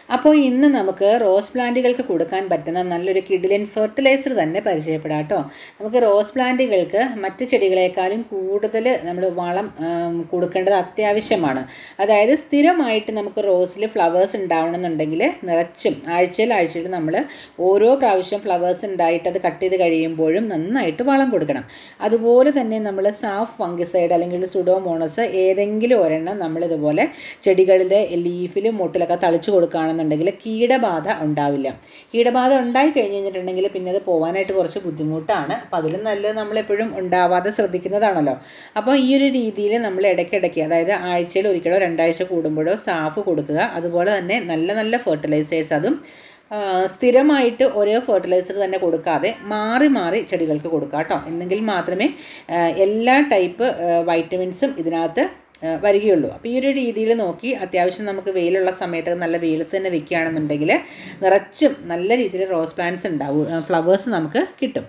അപ്പോൾ ഇന്ന് നമുക്ക് റോസ് പ്ലാന്റുകൾക്ക് കൊടുക്കാൻ പറ്റുന്ന നല്ലൊരു കിഡിലൻ ഫെർട്ടിലൈസർ തന്നെ പരിചയപ്പെടാം കേട്ടോ നമുക്ക് റോസ് പ്ലാന്റുകൾക്ക് മറ്റ് ചെടികളെക്കാളും കൂടുതൽ നമ്മൾ വളം ആം, കൊടുക്കേണ്ടത് അത്യാവശ്യമാണ് അതായത് സ്ഥിരമായിട്ട് നമുക്ക് റോസിൽ ഫ്ലവേഴ്സ് ഉണ്ടാവണമെന്നുണ്ടെങ്കിൽ നിറച്ചും ആഴ്ചയിൽ ആഴ്ചയിൽ നമ്മൾ ഓരോ പ്രാവശ്യം ഫ്ലവേഴ്സ് ഉണ്ടായിട്ട് അത് കട്ട് ചെയ്ത് കഴിയുമ്പോഴും നന്നായിട്ട് വളം കൊടുക്കണം അതുപോലെ തന്നെ നമ്മൾ സാഫ് ഫംഗിസൈഡ് അല്ലെങ്കിൽ സുഡോമോണസ് ഏതെങ്കിലും ഒരെണ്ണം നമ്മളിതുപോലെ ചെടികളിലെ ലീഫിലും മുട്ടിലൊക്കെ തളിച്ചു കൊടുക്കുകയാണെന്നുണ്ടെങ്കിൽ കീടബാധ ഉണ്ടാവില്ല കീടബാധ ഉണ്ടായി കഴിഞ്ഞ് കഴിഞ്ഞിട്ടുണ്ടെങ്കിൽ പിന്നെ അത് പോകാനായിട്ട് കുറച്ച് ബുദ്ധിമുട്ടാണ് അപ്പോൾ അതിലും നല്ലത് നമ്മളെപ്പോഴും ഉണ്ടാവാതെ ശ്രദ്ധിക്കുന്നതാണല്ലോ അപ്പോൾ ഈ ഒരു രീതിയിൽ നമ്മൾ ഇടയ്ക്കിടയ്ക്ക് അതായത് ആഴ്ചയിൽ ഒരിക്കലോ രണ്ടാഴ്ച കൂടുമ്പോഴോ സാഫ് കൊടുക്കുക അതുപോലെ തന്നെ നല്ല നല്ല ഫെർട്ടിലൈസേഴ്സ് അതും ആ, സ്ഥിരമായിട്ട് ഒരേ ഫെർട്ടിലൈസർ തന്നെ കൊടുക്കാതെ മാറി മാറി ചെടികൾക്ക് കൊടുക്കുക കേട്ടോ എന്നെങ്കിൽ മാത്രമേ ആ, എല്ലാ ടൈപ്പ് വൈറ്റമിൻസും ഇതിനകത്ത് ആ, വരികയുള്ളൂ അപ്പോൾ ഈ ഒരു രീതിയിൽ നോക്കി അത്യാവശ്യം നമുക്ക് വെയിലുള്ള സമയത്ത് നല്ല വെയിലത്ത് തന്നെ വെക്കുകയാണെന്നുണ്ടെങ്കിൽ നിറച്ചും നല്ല രീതിയിൽ റോസ് പ്ലാന്റ്സ് ഉണ്ടാവും ഫ്ലവേഴ്സ് നമുക്ക് കിട്ടും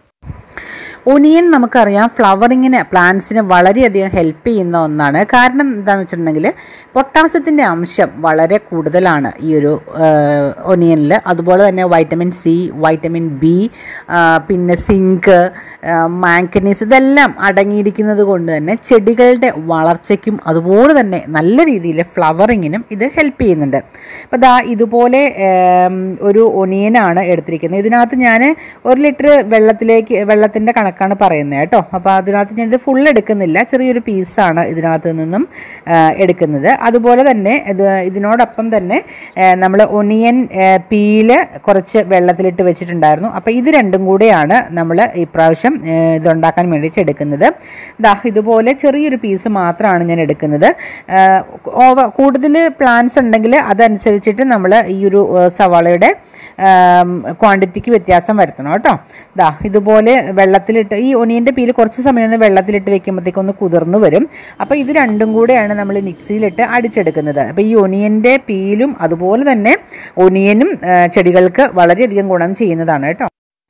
ഒനിയൻ നമുക്കറിയാം ഫ്ലവറിങ്ങിന് പ്ലാന്റ്സിന് വളരെയധികം ഹെൽപ്പ് ചെയ്യുന്ന ഒന്നാണ് കാരണം എന്താണെന്ന് വെച്ചിട്ടുണ്ടെങ്കിൽ പൊട്ടാസ്യത്തിൻ്റെ അംശം വളരെ കൂടുതലാണ് ഈ ഒരു ഒനിയനിൽ അതുപോലെ തന്നെ വൈറ്റമിൻ സി വൈറ്റമിൻ ബി പിന്നെ സിങ്ക് മാങ്കനീസ് ഇതെല്ലാം അടങ്ങിയിരിക്കുന്നത് കൊണ്ട് തന്നെ ചെടികളുടെ വളർച്ചയ്ക്കും അതുപോലെ തന്നെ നല്ല രീതിയിൽ ഫ്ലവറിങ്ങിനും ഇത് ഹെൽപ്പ് ചെയ്യുന്നുണ്ട് അപ്പോൾ ദാ ഇതുപോലെ ഏം, ഒരു ഒനിയനാണ് എടുത്തിരിക്കുന്നത് ഇതിനകത്ത് ഞാൻ ഒരു ലിറ്റർ വെള്ളത്തിലേക്ക് വെള്ളത്തിൻ്റെ കണക്കാണ് പറയുന്നത് കേട്ടോ അപ്പോൾ അതിനകത്ത് ഞാനിത് ഫുൾ എടുക്കുന്നില്ല ചെറിയൊരു പീസാണ് ഇതിനകത്ത് നിന്നും ആ, എടുക്കുന്നത് അതുപോലെ തന്നെ ഇത് ഇതിനോടൊപ്പം തന്നെ നമ്മൾ ഒനിയൻ പീല് കുറച്ച് വെള്ളത്തിലിട്ട് വെച്ചിട്ടുണ്ടായിരുന്നു അപ്പോൾ ഇത് രണ്ടും കൂടെയാണ് നമ്മൾ ഇപ്രാവശ്യം ആ, ഇതുണ്ടാക്കാൻ വേണ്ടിയിട്ട് എടുക്കുന്നത് ദാ ഇതുപോലെ ചെറിയൊരു പീസ് മാത്രമാണ് ഞാൻ എടുക്കുന്നത് ഓവർ കൂടുതൽ പ്ലാന്റ്സ് ഉണ്ടെങ്കിൽ അതനുസരിച്ചിട്ട് നമ്മൾ ഈ ഒരു ആ, സവാളയുടെ ക്വാണ്ടിറ്റിക്ക് വ്യത്യാസം വരുത്തണം കേട്ടോ ദാ ഇതുപോലെ വെള്ളത്തിലിട്ട് ഈ ഒനിയൻ്റെ പീല് കുറച്ച് സമയം ഒന്ന് വെള്ളത്തിലിട്ട് വെക്കുമ്പോഴത്തേക്കും ഒന്ന് കുതിർന്ന് വരും അപ്പോൾ ഇത് രണ്ടും കൂടെയാണ് നമ്മൾ മിക്സിയിലിട്ട് അടിച്ചെടുക്കുന്നത് അപ്പോൾ ഈ ഒനിയൻ്റെ പീലും അതുപോലെ തന്നെ ഒനിയനും ആ, ചെടികൾക്ക് വളരെയധികം ഗുണം ചെയ്യുന്നതാണ് കേട്ടോ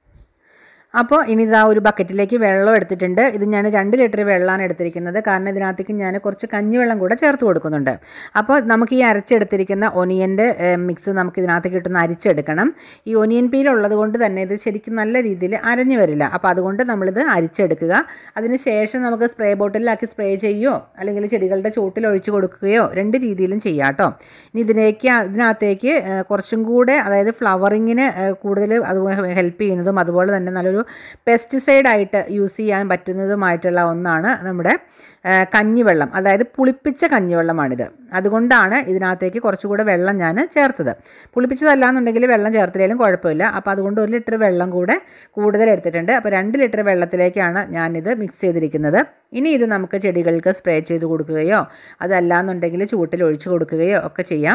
അപ്പോൾ ഇനി ഇതാ ഒരു ബക്കറ്റിലേക്ക് വെള്ളം എടുത്തിട്ടുണ്ട് ഇത് ഞാൻ രണ്ട് ലിറ്റർ വെള്ളമാണ് എടുത്തിരിക്കുന്നത് കാരണം ഇതിനകത്തേക്ക് ഞാൻ കുറച്ച് കഞ്ഞിവെള്ളം കൂടെ ചേർത്ത് കൊടുക്കുന്നുണ്ട് അപ്പോൾ നമുക്ക് ഈ അരച്ചെടുത്തിരിക്കുന്ന ഒനിയൻ്റെ മിക്സ് നമുക്ക് ഇതിനകത്തേക്ക് ഇട്ടൊന്ന് അരിച്ചെടുക്കണം ഈ ഒനിയൻ പീൽ ഉള്ളത് കൊണ്ട് തന്നെ ഇത് ശരിക്കും നല്ല രീതിയിൽ അരഞ്ഞു വരില്ല അപ്പോൾ അതുകൊണ്ട് നമ്മളിത് അരിച്ചെടുക്കുക അതിന് ശേഷം നമുക്ക് സ്പ്രേ ബോട്ടിലാക്കി സ്പ്രേ ചെയ്യുകയോ അല്ലെങ്കിൽ ചെടികളുടെ ചോട്ടിൽ ഒഴിച്ചു കൊടുക്കുകയോ രണ്ട് രീതിയിലും ചെയ്യാം കേട്ടോ ഇനി ഇതിലേക്ക് ഇതിനകത്തേക്ക് ആ, കുറച്ചും കൂടെ അതായത് ഫ്ലവറിങ്ങിന് കൂടുതൽ അത് ഹെൽപ്പ് ചെയ്യുന്നതും അതുപോലെ തന്നെ നല്ലൊരു പെസ്റ്റിസൈഡ് ആയിട്ട് യൂസ് ചെയ്യാൻ പറ്റുന്നതുമായിട്ടുള്ള ഒന്നാണ് നമ്മുടെ ആ, കഞ്ഞിവെള്ളം അതായത് പുളിപ്പിച്ച കഞ്ഞിവെള്ളമാണിത് അതുകൊണ്ടാണ് ഇതിനകത്തേക്ക് കുറച്ചുകൂടെ വെള്ളം ഞാൻ ചേർത്തത് പുളിപ്പിച്ചതല്ലാന്നുണ്ടെങ്കിൽ വെള്ളം ചേർത്തില്ലെങ്കിലും കുഴപ്പമില്ല അപ്പോൾ അതുകൊണ്ട് ഒരു ലിറ്റർ വെള്ളം കൂടെ കൂടുതൽ എടുത്തിട്ടുണ്ട് അപ്പോൾ രണ്ട് ലിറ്റർ വെള്ളത്തിലേക്കാണ് ഞാനിത് മിക്സ് ചെയ്തിരിക്കുന്നത് ഇനി ഇത് നമുക്ക് ചെടികൾക്ക് സ്പ്രേ ചെയ്ത് കൊടുക്കുകയോ അതല്ലാന്നുണ്ടെങ്കിൽ ചൂട്ടിൽ ഒഴിച്ചു കൊടുക്കുകയോ ഒക്കെ ചെയ്യാം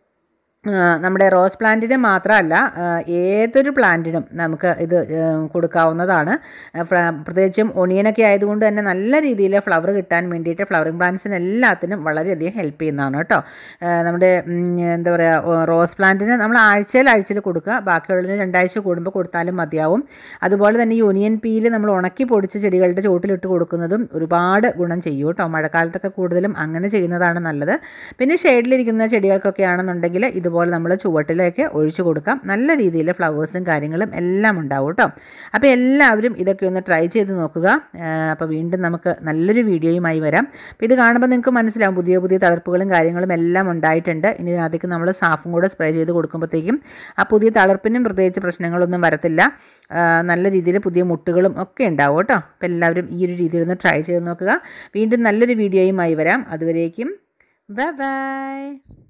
ആ, നമ്മുടെ റോസ് പ്ലാന്റിന് മാത്രമല്ല ആ, ഏതൊരു പ്ലാന്റിനും നമുക്ക് ഇത് ആ, കൊടുക്കാവുന്നതാണ് ആ, ഫ്ല- പ്രത്യേകിച്ചും ഒണിയനൊക്കെ ആയതുകൊണ്ട് തന്നെ നല്ല രീതിയിൽ ഫ്ലവർ കിട്ടാൻ വേണ്ടിയിട്ട് ഫ്ലവറിങ് പ്ലാന്റ്സിന് എല്ലാത്തിനും വളരെയധികം ഹെൽപ്പ് ചെയ്യുന്നതാണ് കേട്ടോ ആ, നമ്മുടെ ഉം, എന്താ പറയുക റോസ് പ്ലാന്റിന് നമ്മൾ ആഴ്ചയിൽ ആഴ്ചയിൽ കൊടുക്കുക ബാക്കിയുള്ളതിന് രണ്ടാഴ്ച കൂടുമ്പോൾ കൊടുത്താലും മതിയാവും അതുപോലെ തന്നെ ഈ ഒനിയൻ പീല് നമ്മൾ ഉണക്കി പൊടിച്ച് ചെടികളുടെ ചോട്ടിലിട്ട് കൊടുക്കുന്നതും ഒരുപാട് ഗുണം ചെയ്യും കേട്ടോ മഴക്കാലത്തൊക്കെ കൂടുതലും അങ്ങനെ ചെയ്യുന്നതാണ് നല്ലത് പിന്നെ ഷെയ്ഡിലിരിക്കുന്ന ചെടികൾക്കൊക്കെ ആണെന്നുണ്ടെങ്കിൽ ഇതുപോലെ നമ്മൾ ചുവട്ടിലേക്ക് ഒഴിച്ചു കൊടുക്കാം നല്ല രീതിയിൽ ഫ്ലവേഴ്സും കാര്യങ്ങളും എല്ലാം ഉണ്ടാവും കേട്ടോ അപ്പോൾ എല്ലാവരും ഇതൊക്കെ ഒന്ന് ട്രൈ ചെയ്ത് നോക്കുക അപ്പോൾ വീണ്ടും നമുക്ക് നല്ലൊരു വീഡിയോയുമായി വരാം അപ്പോൾ ഇത് കാണുമ്പോൾ നിങ്ങൾക്ക് മനസ്സിലാവും പുതിയ പുതിയ തളർപ്പുകളും കാര്യങ്ങളും എല്ലാം ഉണ്ടായിട്ടുണ്ട് ഇനി ഇതിനകത്തേക്ക് നമ്മൾ സാഫും കൂടെ സ്പ്രേ ചെയ്ത് കൊടുക്കുമ്പോഴത്തേക്കും ആ പുതിയ തളർപ്പിനും പ്രത്യേകിച്ച് പ്രശ്നങ്ങളൊന്നും വരത്തില്ല ആ, നല്ല രീതിയിൽ പുതിയ മുട്ടുകളും ഒക്കെ ഉണ്ടാവും കേട്ടോ അപ്പോൾ എല്ലാവരും ഈ ഒരു രീതിയിൽ ഒന്ന് ട്രൈ ചെയ്ത് നോക്കുക വീണ്ടും നല്ലൊരു വീഡിയോയുമായി വരാം അതുവരേക്കും ബൈ ബൈ